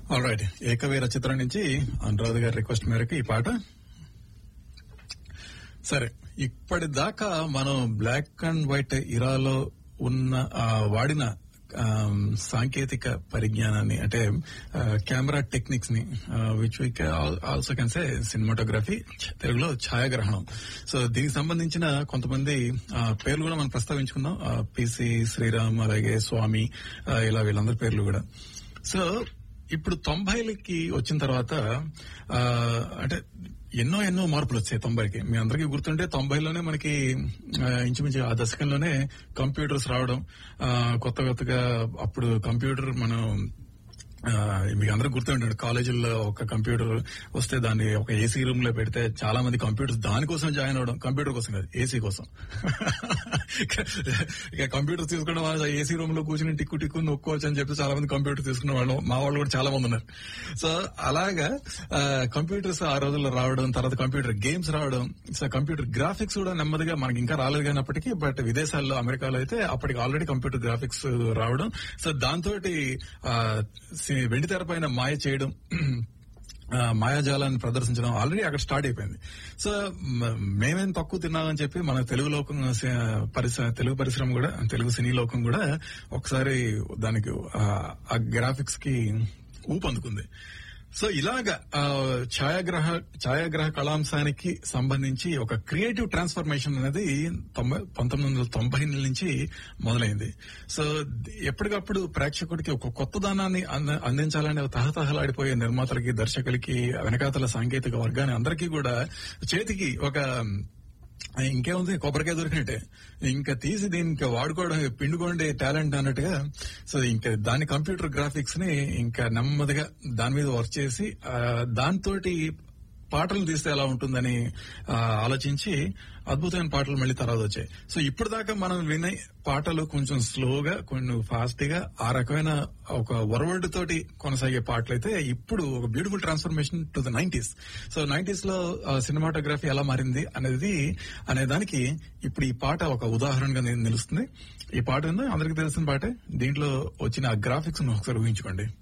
all right Ekaveera చిత్రం నుంచి అనురాధ గారి రిక్వెస్ట్ మేరకు ఈ పాట సరే ఇప్పటిదాకా మనం బ్లాక్ అండ్ వైట్ ఇరాలో ఉన్న ఆ, వాడిన ఆ, సాంకేతిక పరిజ్ఞానాన్ని అంటే కెమెరా టెక్నిక్స్ ని which we also can say cinematography తెలుగులో ఛాయాగ్రహణం సో దీనికి సంబంధించిన కొంతమంది ఆ, పేర్లు కూడా మనం ప్రస్తావించుకుందాం పిసి శ్రీరామ్ అలాగే స్వామి ఆ, ఇలా వీళ్ళందరి పేర్లు కూడా సో ఇప్పుడు తొంభైలకి వచ్చిన తర్వాత ఆ, అంటే ఎన్నో ఎన్నో మార్పులు వచ్చాయి తొంభైకి మీ అందరికీ గుర్తుంటే తొంభైలోనే మనకి ఆ, ఇంచుమించు ఆ దశకంలోనే కంప్యూటర్స్ రావడం ఆ, కొత్త కొత్తగా అప్పుడు కంప్యూటర్ మనం ఆ, మీకు అందరూ గుర్తుంటాడు కాలేజీల్లో ఒక కంప్యూటర్ వస్తే దాన్ని ఒక ఏసీ రూమ్ లో పెడితే చాలా మంది కంప్యూటర్స్ దానికోసం జాయిన్ అవడం కంప్యూటర్ కోసం కాదు ఏసీ కోసం ఇక కంప్యూటర్ తీసుకున్న వాళ్ళు ఏసీ రూమ్ లో కూర్చుని టిక్కు టిక్కు నొక్కోవచ్చు అని చెప్పి చాలా మంది కంప్యూటర్ తీసుకున్న వాళ్ళు మా వాళ్ళు కూడా చాలా మంది ఉన్నారు సో అలాగా ఆ, కంప్యూటర్స్ ఆ రోజుల్లో రావడం తర్వాత కంప్యూటర్ గేమ్స్ రావడం సో కంప్యూటర్ గ్రాఫిక్స్ కూడా నెమ్మదిగా మనకి ఇంకా రాలేదు కానప్పటికీ బట్ విదేశాల్లో అమెరికాలో అయితే అప్పటికి ఆల్రెడీ కంప్యూటర్ గ్రాఫిక్స్ రావడం సో దాంతో వెండి తెర పైన మాయ చేయడం ఆ, మాయాజాలాన్ని ప్రదర్శించడం ఆల్రెడీ అక్కడ స్టార్ట్ అయిపోయింది సో మ- మేమేం తక్కువ తిన్నామని చెప్పి మన తెలుగు లోకం స- పరిశ్రమ తెలుగు పరిశ్రమ కూడా తెలుగు సినీ లోకం కూడా ఒకసారి దానికి ఆ, ఆ గ్రాఫిక్స్ కి ఊపందుకుంది సో ఇలాగా ఆ, ఛాయాగ్రహ ఛాయాగ్రహ కళాంశానికి సంబంధించి ఒక క్రియేటివ్ ట్రాన్స్ఫర్మేషన్ అనేది తొంభై పంతొమ్మిది వందల తొంభై నుంచి మొదలైంది సో ది- ఎప్పటికప్పుడు ప్రేక్షకుడికి ఒక కొత్త దానాన్ని అంద- అందించాలనే తహతహలాడిపోయే నిర్మాతలకి దర్శకులకి వెనకాతల సాంకేతిక వర్గాన్ని అందరికీ కూడా చేతికి ఒక ఇంకేముంది కొబ్బరికాయ దొరికినట్టే ఇంకా తీసి దీనికి వాడుకోవడం పిండుకోండి టాలెంట్ అన్నట్టుగా సో ఇంకా దాని కంప్యూటర్ గ్రాఫిక్స్ ని ఇంకా నెమ్మదిగా దాని మీద వర్క్ చేసి ఆ, దాంతోటి పాటలు తీస్తే ఎలా ఉంటుందని ఆ, ఆలోచించి అద్భుతమైన పాటలు మళ్ళీ తర్వాత వచ్చాయి సో ఇప్పుడు దాకా మనం వినే పాటలు కొంచెం స్లోగా కొంచెం ఫాస్ట్ గా ఆ రకమైన ఒక వరవల్డ్ తోటి కొనసాగే పాటలు అయితే ఇప్పుడు ఒక beautiful transformation to the nineties so nineties లో సినిమాటోగ్రఫీ ఎలా మారింది అనేది అనే దానికి ఇప్పుడు ఈ పాట ఒక ఉదాహరణగా ని- నిలుస్తుంది ఈ పాట అందరికీ తెలిసిన పాటే దీంట్లో వచ్చిన గ్రాఫిక్స్ ఒకసారి ఊహించుకోండి